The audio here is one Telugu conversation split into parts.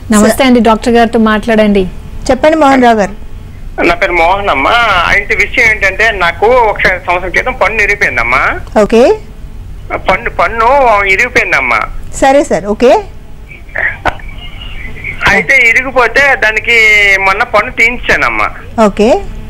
నమస్తే అండి డాక్టర్ గారితో మాట్లాడండి చెప్పండి మోహన్ రావు గారు నా పేరు మోహన్ అమ్మ అయితే విషయం ఏంటంటే నాకు ఒక సంవత్సరం క్రితం పన్ను ఇరిగిపోయిందమ్మా ఓకే పన్ను పన్ను ఇరిగిపోయిందమ్మా సరే సార్ ఓకే అయితే ఇరిగిపోతే దానికి మొన్న పన్ను తీయించానమ్మా ఓకే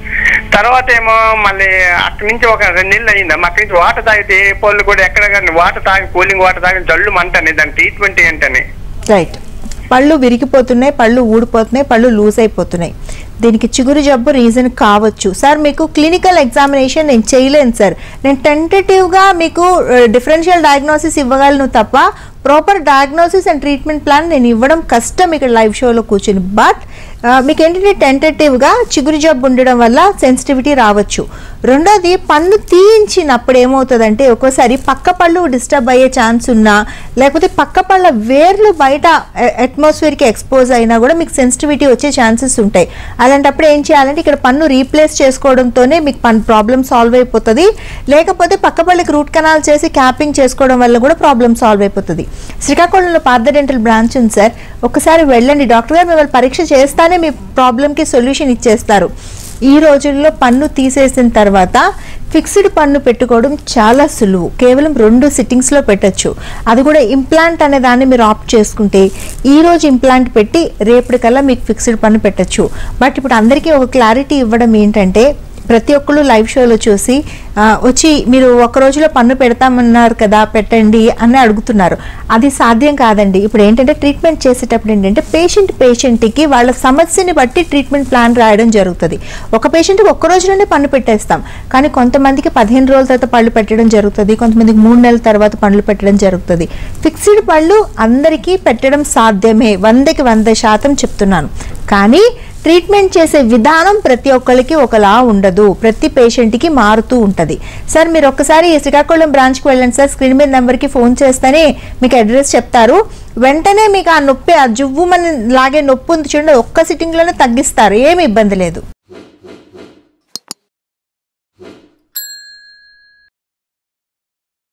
తర్వాత ఏమో మళ్ళీ అక్కడి నుంచి ఒక రెండు నెలలు అయిందమ్మా అక్కడి నుంచి వాటర్ తాగితే ఏ పళ్ళు కూడా ఎక్కడ కానీ వాటర్ తాగి కూలింగ్ వాటర్ తాగి జల్లు మంటని దాని ట్రీట్మెంట్ ఏంటని రైట్ పళ్ళు విరిగిపోతున్నాయి పళ్ళు ఊడిపోతున్నాయి పళ్ళు లూజ్ అయిపోతున్నాయి దీనికి చిగురు జబ్బు రీజన్ కావచ్చు సార్ మీకు క్లినికల్ ఎగ్జామినేషన్ నేను చేయలేను సార్ నేను టెంటేటివ్గా మీకు డిఫరెన్షియల్ డయాగ్నోసిస్ ఇవ్వగలను తప్ప proper diagnosis and treatment plan నేను ఇవ్వడం కష్టం ఇక్కడ లైవ్ షోలో కూర్చుని బట్ మీకు ఏంటంటే టెంటేటివ్గా చిగురు జబ్బు ఉండడం వల్ల సెన్సిటివిటీ రావచ్చు రెండోది పన్ను తీయించినప్పుడు ఏమవుతుందంటే ఒక్కోసారి పక్క పళ్ళు డిస్టర్బ్ అయ్యే ఛాన్స్ ఉన్నా లేకపోతే పక్క పళ్ళ వేర్లు బయట అట్మాస్ఫియర్కి ఎక్స్పోజ్ అయినా కూడా మీకు సెన్సిటివిటీ వచ్చే ఛాన్సెస్ ఉంటాయి అలాంటప్పుడు ఏం చేయాలంటే ఇక్కడ పన్ను రీప్లేస్ చేసుకోవడంతోనే మీకు పన్ను ప్రాబ్లం సాల్వ్ అయిపోతుంది లేకపోతే పక్క పళ్ళకి రూట్ కెనాల్ చేసి క్యాపింగ్ చేసుకోవడం వల్ల కూడా ప్రాబ్లం సాల్వ్ అయిపోతుంది శ్రీకాకుళంలో పార్థ డెంటల్ బ్రాంచ్ ఉంది సార్ ఒకసారి వెళ్ళండి డాక్టర్ గారు మిమ్మల్ని పరీక్ష చేస్తానే మీ ప్రాబ్లంకి సొల్యూషన్ ఇచ్చేస్తారు ఈ రోజుల్లో పన్ను తీసేసిన తర్వాత ఫిక్స్డ్ పన్ను పెట్టుకోవడం చాలా సులువు కేవలం రెండు సిట్టింగ్స్లో పెట్టొచ్చు అది కూడా ఇంప్లాంట్ అనే దాన్ని మీరు ఆప్ట్ చేసుకుంటే ఈ రోజు ఇంప్లాంట్ పెట్టి రేపటికల్లా మీకు ఫిక్స్డ్ పన్ను పెట్టొచ్చు బట్ ఇప్పుడు అందరికీ ఒక క్లారిటీ ఇవ్వడం ఏంటంటే ప్రతి ఒక్కళ్ళు లైవ్ షోలో చూసి ఆ, వచ్చి మీరు ఒక రోజులో పన్ను పెడతామన్నారు కదా పెట్టండి అని అడుగుతున్నారు అది సాధ్యం కాదండి ఇప్పుడు ఏంటంటే ట్రీట్మెంట్ చేసేటప్పుడు ఏంటంటే పేషెంట్ పేషెంట్కి వాళ్ళ సమస్యని బట్టి ట్రీట్మెంట్ ప్లాన్ రాయడం జరుగుతుంది ఒక పేషెంట్కి ఒక్క రోజులోనే పన్ను పెట్టేస్తాం కానీ కొంతమందికి పదిహేను రోజుల తర్వాత పళ్ళు పెట్టడం జరుగుతుంది కొంతమందికి మూడు నెలల తర్వాత పళ్ళు పెట్టడం జరుగుతుంది ఫిక్స్డ్ పళ్ళు అందరికీ పెట్టడం సాధ్యమే వందకి వంద శాతం చెప్తున్నాను కానీ ట్రీట్మెంట్ చేసే విధానం ప్రతి ఒక్కరికి ఒకలా ఉండదు ప్రతి పేషెంట్కి మారుతూ ఉంటుంది సార్ మీరు ఒక్కసారి ఈ శ్రీకాకుళం బ్రాంచ్కి వెళ్ళండి సార్ స్క్రీన్ మీద నెంబర్కి ఫోన్ చేస్తేనే మీకు అడ్రస్ చెప్తారు వెంటనే మీకు ఆ నొప్పి ఆ జువ్వుమని లాగే నొప్పి ఉంది చూడండి ఒక్క సిట్టింగ్లోనే తగ్గిస్తారు ఏమి ఇబ్బంది లేదు